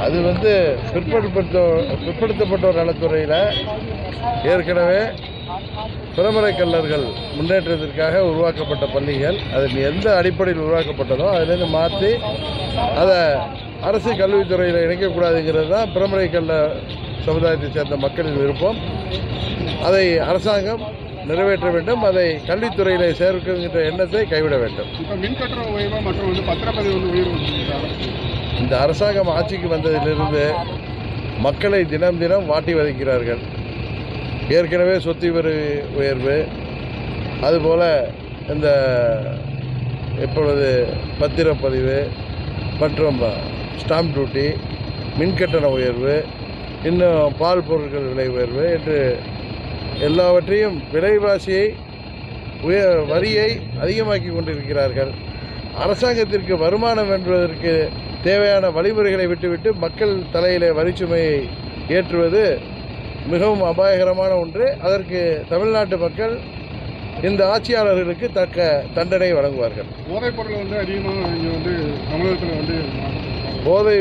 அது வந்து பிற்படுத்த பிற்படுத்தப்பட்டோர் நலத்துறையில் ஏற்கனவே பிறமறை கல்லர்கள் முன்னேற்றத்திற்காக உருவாக்கப்பட்ட பள்ளிகள் அது எந்த அடிப்படையில் உருவாக்கப்பட்டதோ அதிலேருந்து மாற்றி அதை அரசு கல்வித்துறையில் இணைக்கக்கூடாதுங்கிறது தான் பிறமறை கல்ல சமுதாயத்தை சேர்ந்த மக்களின் விருப்பம் அதை அரசாங்கம் நிறைவேற்ற வேண்டும் அதை கல்வித்துறையில் சேர்க்குங்கிற எண்ணத்தை கைவிட வேண்டும் இப்போ மின் கட்டண உயர்வு மற்றும் வந்து பத்திரப்பதிவு வந்து உயர்வு செஞ்சிருக்காங்க. இந்த அரசாங்கம் ஆட்சிக்கு வந்ததிலிருந்து மக்களை தினம் தினம் வாட்டி வதைக்கிறார்கள் ஏற்கனவே சொத்து வரி உயர்வு அதுபோல் இந்த இப்பொழுது பத்திரப்பதிவு மற்றும் ஸ்டாம்ப் டியூட்டி மின்கட்டண உயர்வு இன்னும் பால் பொருட்கள் விலை உயர்வு என்று எல்லாவற்றையும் விலைவாசியை உய வரியை அதிகமாக்கி கொண்டிருக்கிறார்கள் அரசாங்கத்திற்கு வருமானம் என்பதற்கு தேவையான வழிமுறைகளை விட்டுவிட்டு மக்கள் தலையிலே வரிச்சுமையை ஏற்றுவது மிகவும் அபாயகரமான ஒன்று அதற்கு தமிழ்நாட்டு மக்கள் இந்த ஆட்சியாளர்களுக்கு தக்க தண்டனை வழங்குவார்கள் போதைப் பொருள் வந்து அதிகமாக இங்கே வந்து தமிழகத்தில் வந்து போதை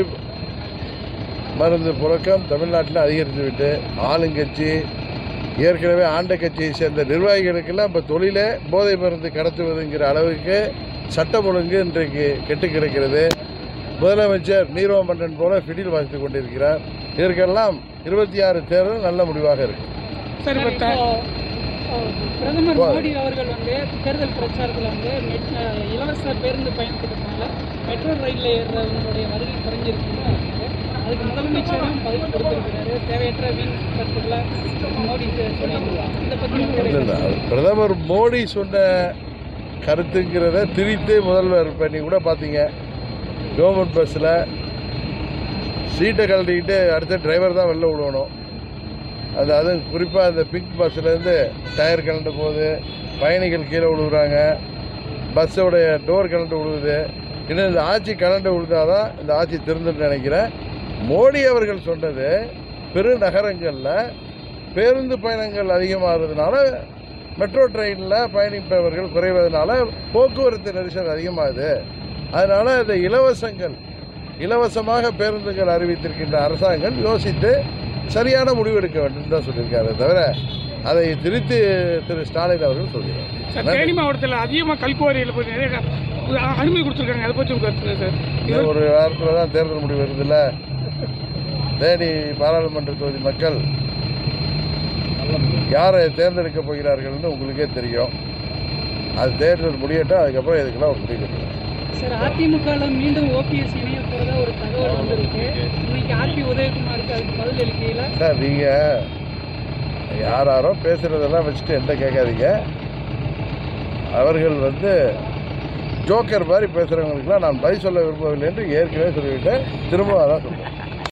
மருந்து புழக்கம் தமிழ்நாட்டில் அதிகரித்துவிட்டு ஆளுங்கட்சி ஏற்கனவே ஆண்ட கட்சியை சேர்ந்த நிர்வாகிகளுக்கெல்லாம் இப்போ தொழிலே போதை மருந்து கடத்துவதுங்கிற அளவுக்கு சட்டம் ஒழுங்கு இன்றைக்கு கெட்டு கிடக்கிறது முதலமைச்சர் நீரோ மன்னன் போல ஃபிடில் வாசித்து கொண்டிருக்கிறார் இதற்கெல்லாம் இருபத்தி ஆறு தேர்தல் நல்ல முடிவாக இருக்கு சார் இப்போ இப்போ, அஹ், பிரதமர் வா- மோடி அவர்கள் வந்து தேர்தல் பிரச்சாரத்தில் வந்து மெட்- அஹ், இலவச பேருந்து பயன்படுத்தினால மெட்ரோ ரயிலில் ஏறுறவங்களுடைய வருகை குறைஞ்சிருக்குன்னு அதுக்கு முதலமைச்சரும் பதில் கொடுத்திருக்கிறாரு தேவையற்ற வீண் கருத்துக்களை மோடி சொல்லியிருக்காங்க இதை பற்றி இல்லை இல்லை அது பிரதமர் மோடி சொன்ன கருத்துங்கிறத திரித்து முதல்வர் பண்ணி கூட பார்த்தீங்க கவர்மெண்ட் பஸ்ஸில் சீட்டை கழட்டிக்கிட்டு அடுத்த டிரைவர் தான் வெளில விடணும் அது அதுவும் குறிப்பாக அந்த பிங்க் பஸ்ஸிலேருந்து டயர் கலண்டு போகுது பயணிகள் கீழே விழுகுறாங்க பஸ்ஸோடைய டோர் கலண்டு விழுகுது இன்னும் இந்த ஆட்சி கலண்டு விழுந்தாதான் இந்த ஆட்சி திருந்துன்னு நினைக்கிறேன் மோடி அவர்கள் சொன்னது பெருநகரங்களில் பேருந்து பயணங்கள் அதிகமாகிறதுனால மெட்ரோ ட்ரெயினில் பயணிப்பவர்கள் குறைவதனால போக்குவரத்து நெரிசல் அதிகமாகுது அதனால் இந்த இலவசங்கள் இலவசமாக பேருந்துகள் அறிவித்திருக்கின்ற அரசாங்கம் யோசித்து சரியான முடிவெடுக்க வேண்டும் தான் சொல்லியிருக்காரு தவிர அதை திருத்தி திரு ஸ்டாலின் அவர்கள் சொல்கிறார் சார் தேனி மாவட்டத்தில் அதிகமாக கல்குவாரியில் போய் நிறைய அ- அனுமதி கொடுத்துருக்காங்க அதை பற்றி உங்க கருத்து சார் இன்னும் ஒரு வாரத்தில் தான் தேர்தல் முடிவு வருதுல்ல தேனி பாராளுமன்ற தொகுதி மக்கள் யாரை தேர்ந்தெடுக்க போகிறார்கள்னு உங்களுக்கே தெரியும் அது தேர்தல் முடியட்டும் அதுக்கப்புறம் இதுக்கெல்லாம் ஒரு முடிவு எடுக்கலாம். சார் அதிமுகவில் மீண்டும் ஓபிஎஸ் இணைய போகிறதா ஒரு தகவல் வந்திருக்கு இன்னைக்கு ஆர்பி உதயகுமாருக்கு அதுக்கு பதில் அளிக்கையில் சார் நீங்கள் யாராரோ பேசுகிறதெல்லாம் வச்சுட்டு என்கிட்ட கேட்காதீங்க அவர்கள் வந்து ஜோக்கர் மாதிரி பேசுகிறவங்களுக்குலாம் நான் பதில் சொல்ல விரும்பவில்லை என்று ஏற்கனவே சொல்லிவிட்டேன் திரும்ப அதான் சொல்கிறேன்